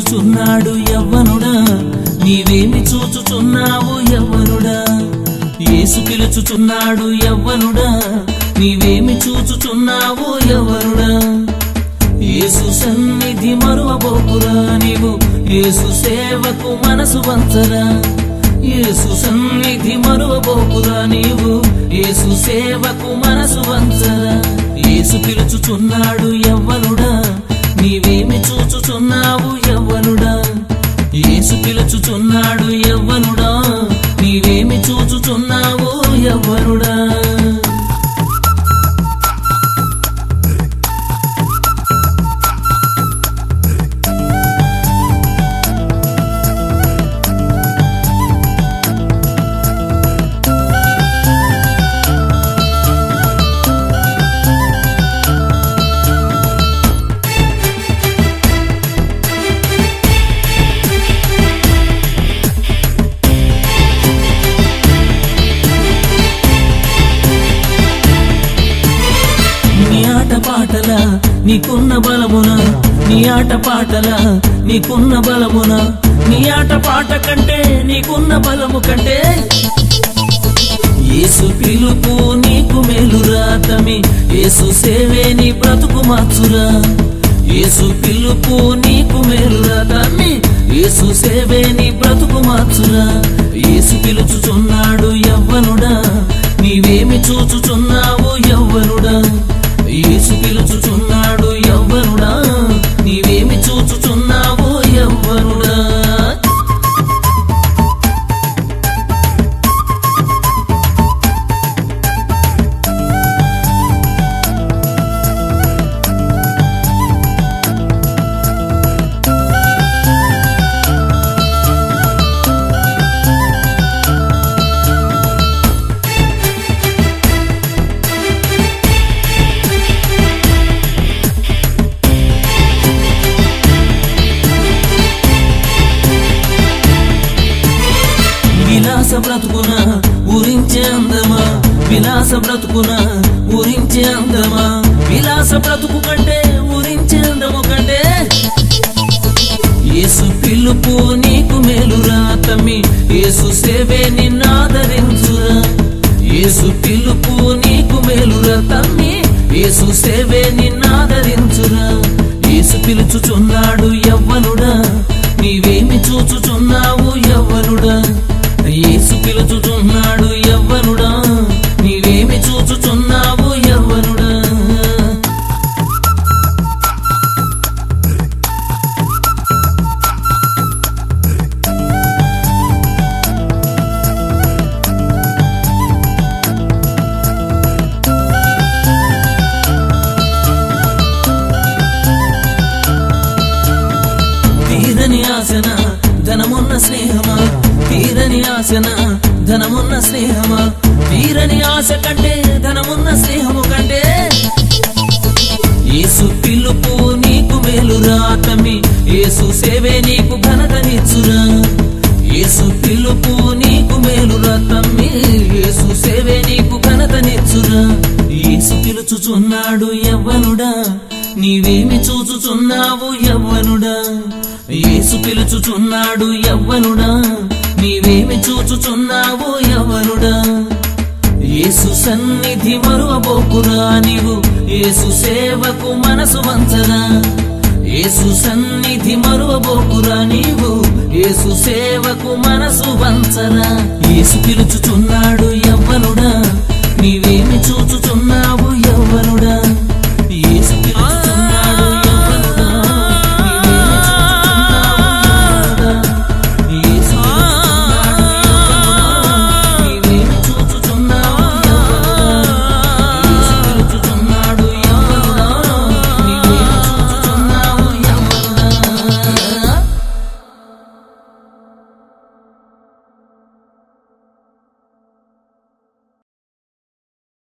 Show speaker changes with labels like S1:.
S1: పిలుచుచున్నాడు యవ్వనుడా నీవేమి చూచుచున్నావు యవ్వనుడా యేసు పిలుచుచున్నాడు యవ్వనుడా నీవేమి చూచుచున్నావు యవ్వనుడా యేసు సన్నిధి మరువబోకురా నీవు యేసు సేవకు మనసు వంచరా యేసు సన్నిధి మరువబోకురా నీవు యేసు సేవకు మనసు వంచరా యేసు పిలుచుచున్నాడు యవ్వనుడా నీవేమి చూచుచున్నావు యవ్వనుడా యేసు పిలుచుచున్నాడు యవ్వనుడా నీవేమి చూచుచున్నావు యవ్వనుడా నీ ఆట పాటల నీకున్న బలమున నీ ఆట పాటల నీకున్న బలమున నీ ఆట పాట కంటే నీకున్న బలము కంటే యేసు పిలుపు నీకు మేలురా తమి యేసు సేవే నీ బ్రతుకు మార్చురా యేసు పిలుపు నీకు మేలురా తమ్మి యేసు సేవే నీ బ్రతుకు మార్చురా యేసు పిలుచుచున్నాడు యవ్వనుడా నీవేమి చూచుచున్నావు యవ్వనుడా యేసు పిలుచుచున్నాడు యవ్వనుడా నీవేమి చూచుచున్నావు యవ్వనుడా విలాస బ్రతుకున ఊరించే అందమా విలాస బ్రతుకున ఊరించే అందమా విలాస బ్రతుకు కంటే ఊరించే అందము కంటే యేసు పిలుపు నీకు మేలురా తమ్మి యేసు సేవే నిన్నాదరించురా యేసు పిలుపు నీకు మేలురా తమ్మి యేసు సేవే నిన్నాదరించురా యేసు పిలుచుచున్నాడు యవ్వనుడా నీవేమి చూచుచున్నావు యవ్వనుడా యేసు పిలుచుచున్నాడు యవ్వనుడా నీవేమి చూచుచున్నావు యవ్వనుడా తీరని ఆశన ధనమున్న స్నేహమా తీరని ఆశన ధనమున్న స్నేహమా తీరని ఆశ కంటే ధనమున్న స్నేహము కంటే యేసు పిలుపు నీకు మేలురా తమ్మి యేసు సేవే నీకు ఘనతనిచ్చురా యేసు పిలుపు నీకు మేలురా తమ్మి యేసు సేవే నీకు ఘనతనిచ్చురా యేసు పిలుచుచున్నాడు యవ్వనుడా నీవేమి చూచుచున్నావు యవ్వనుడా యేసు పిలుచుచున్నాడు యవ్వనుడా నీవేమి చూచుచున్నావు యవ్వనుడా యేసు సన్నిధి మరువబోకురా నీవు యేసు సేవకు మనసు వంచరా యేసు సన్నిధి మరువబోకురా నీవు యేసు సేవకు మనసు వంచరా యేసు పిలుచుచున్నాడు యవ్వనుడా నీవేమి చూచుచున్నావు